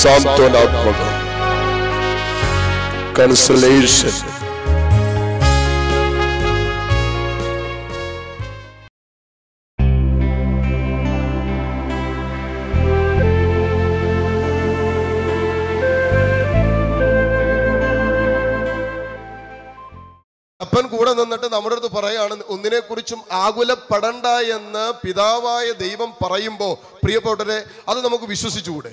സാന്ത്വനാത്മകം കൺസലേഷൻ അപ്പൻ കൂടെ നിന്നിട്ട് നമ്മുടെ അടുത്ത് പറയാണ് ഒന്നിനെ കുറിച്ചും ആകുലപ്പെടണ്ട എന്ന് പിതാവായ ദൈവം പറയുമ്പോ പ്രിയപ്പെട്ടവരെ അത് നമുക്ക് വിശ്വസിച്ചുകൂടെ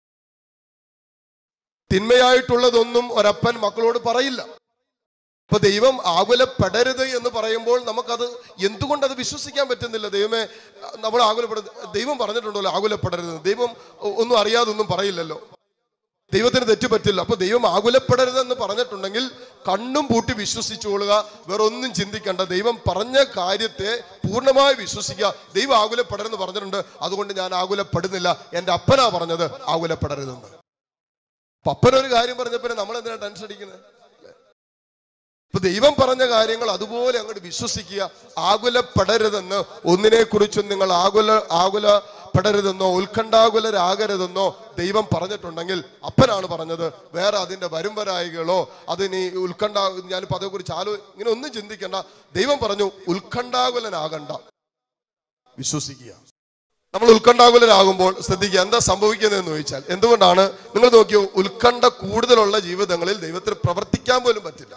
തിന്മയായിട്ടുള്ളതൊന്നും ഒരപ്പൻ മക്കളോട് പറയില്ല അപ്പൊ ദൈവം ആകുലപ്പെടരുത് എന്ന് പറയുമ്പോൾ നമുക്കത് എന്തുകൊണ്ട് അത് വിശ്വസിക്കാൻ പറ്റുന്നില്ല ദൈവമേ നമ്മൾ ആകുലപ്പെടുന്നത് ദൈവം പറഞ്ഞിട്ടുണ്ടല്ലോ ആകുലപ്പെടരുത് ദൈവം ഒന്നും അറിയാതെ ഒന്നും പറയില്ലല്ലോ ദൈവത്തിന് തെറ്റ് പറ്റില്ല അപ്പൊ ദൈവം ആകുലപ്പെടരുതെന്ന് പറഞ്ഞിട്ടുണ്ടെങ്കിൽ കണ്ണും പൂട്ടി വിശ്വസിച്ചുകൊള്ളുക വേറെ ഒന്നും ചിന്തിക്കണ്ട ദൈവം പറഞ്ഞ കാര്യത്തെ പൂർണ്ണമായി വിശ്വസിക്കുക ദൈവം ആകുലപ്പെടരുതെന്ന് പറഞ്ഞിട്ടുണ്ട് അതുകൊണ്ട് ഞാൻ ആകുലപ്പെടുന്നില്ല എൻ്റെ അപ്പനാ പറഞ്ഞത് ആകുലപ്പെടരുതെന്ന് അപ്പൊ അപ്പനൊരു കാര്യം പറഞ്ഞപ്പോൾ നമ്മൾ എന്തിനാ ടെൻഷൻ അടിക്കുന്നത് ഇപ്പൊ ദൈവം പറഞ്ഞ കാര്യങ്ങൾ അതുപോലെ അങ്ങോട്ട് വിശ്വസിക്കുക ആകുലപ്പെടരുതെന്ന് ഒന്നിനെ കുറിച്ചും നിങ്ങൾ ആകുല ആകുലപ്പെടരുതെന്നോ ഉത്കണ്ഠാകുലരാകരുതെന്നോ ദൈവം പറഞ്ഞിട്ടുണ്ടെങ്കിൽ അപ്പനാണ് പറഞ്ഞത് വേറെ അതിന്റെ വരുംവരായികളോ അതിനി ഉത്കണ്ഠ ഞാനിപ്പോ അതേക്കുറിച്ച് ആലോ ഇങ്ങനെ ഒന്നും ചിന്തിക്കണ്ട ദൈവം പറഞ്ഞു ഉത്കണ്ഠാകുലനാകണ്ട വിശ്വസിക്കുക നമ്മൾ ഉത്കണ്ഠാകുലരാകുമ്പോൾ ശ്രദ്ധിക്കുക എന്താ സംഭവിക്കുന്നതെന്ന് ചോദിച്ചാൽ എന്തുകൊണ്ടാണ് നിങ്ങൾ നോക്കിയോ ഉത്കണ്ഠ കൂടുതലുള്ള ജീവിതങ്ങളിൽ ദൈവത്തിന് പ്രവർത്തിക്കാൻ പോലും പറ്റില്ല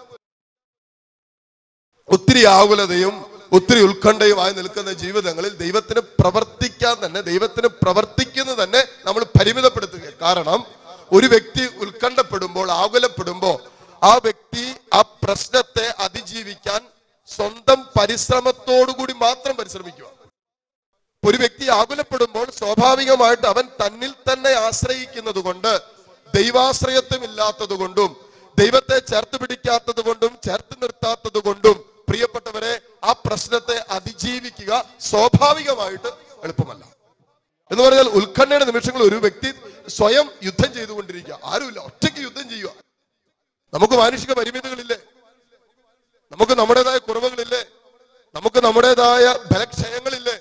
ഒത്തിരി ആകുലതയും ഒത്തിരി ഉത്കണ്ഠയുമായി നിൽക്കുന്ന ജീവിതങ്ങളിൽ ദൈവത്തിന് പ്രവർത്തിക്കാൻ തന്നെ ദൈവത്തിന് പ്രവർത്തിക്കുന്നത് തന്നെ നമ്മൾ പരിമിതപ്പെടുത്തുക കാരണം ഒരു വ്യക്തി ഉത്കണ്ഠപ്പെടുമ്പോൾ ആകുലപ്പെടുമ്പോൾ ആ വ്യക്തി ആ പ്രശ്നത്തെ അതിജീവിക്കാൻ സ്വന്തം പരിശ്രമത്തോടുകൂടി മാത്രം പരിശ്രമിക്കുക ഒരു വ്യക്തി ആകുലപ്പെടുമ്പോൾ സ്വാഭാവികമായിട്ട് അവൻ തന്നിൽ തന്നെ ആശ്രയിക്കുന്നത് കൊണ്ട് ദൈവാശ്രയത്വമില്ലാത്തത് കൊണ്ടും ദൈവത്തെ ചേർത്ത് പിടിക്കാത്തത് കൊണ്ടും ചേർത്ത് നിർത്താത്തത് കൊണ്ടും പ്രിയപ്പെട്ടവരെ ആ പ്രശ്നത്തെ അതിജീവിക്കുക സ്വാഭാവികമായിട്ട് എളുപ്പമല്ല എന്ന് പറഞ്ഞാൽ ഉത്കണ്ഠയുടെ നിമിഷങ്ങളിൽ ഒരു വ്യക്തി സ്വയം യുദ്ധം ചെയ്തുകൊണ്ടിരിക്കുക ആരുമില്ല ഒറ്റയ്ക്ക് യുദ്ധം ചെയ്യുക നമുക്ക് മാനുഷിക പരിമിതികളില്ലേ നമുക്ക് നമ്മുടേതായ കുറവുകളില്ലേ നമുക്ക് നമ്മുടേതായ ബലക്ഷയങ്ങളില്ലേ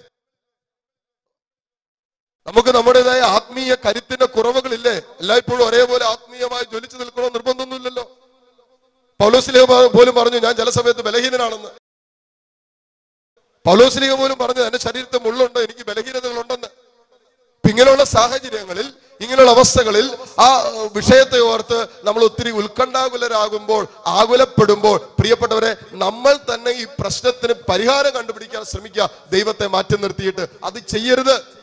നമുക്ക് നമ്മുടേതായ ആത്മീയ കരുത്തിന്റെ കുറവുകളില്ലേ എല്ലായ്പ്പോഴും ഒരേപോലെ ആത്മീയമായി ജ്വലിച്ചു നിൽക്കണോ നിർബന്ധമൊന്നുമില്ലല്ലോ പൗലോസ്ലിഹ പോലും പറഞ്ഞു ഞാൻ ചില സമയത്ത് ബലഹീനനാണെന്ന് പൗലോസ്ലിഹ പോലും പറഞ്ഞു എന്റെ ശരീരത്തിൽ മുള്ളുണ്ട് എനിക്ക് ബലഹീനതകളുണ്ടെന്ന് അപ്പൊ ഇങ്ങനെയുള്ള സാഹചര്യങ്ങളിൽ ഇങ്ങനെയുള്ള അവസ്ഥകളിൽ ആ വിഷയത്തെ ഓർത്ത് നമ്മൾ ഒത്തിരി ഉത്കണ്ഠാകുലരാകുമ്പോൾ ആകുലപ്പെടുമ്പോൾ പ്രിയപ്പെട്ടവരെ നമ്മൾ തന്നെ ഈ പ്രശ്നത്തിന് പരിഹാരം കണ്ടുപിടിക്കാൻ ശ്രമിക്കുക ദൈവത്തെ മാറ്റി നിർത്തിയിട്ട് അത് ചെയ്യരുത്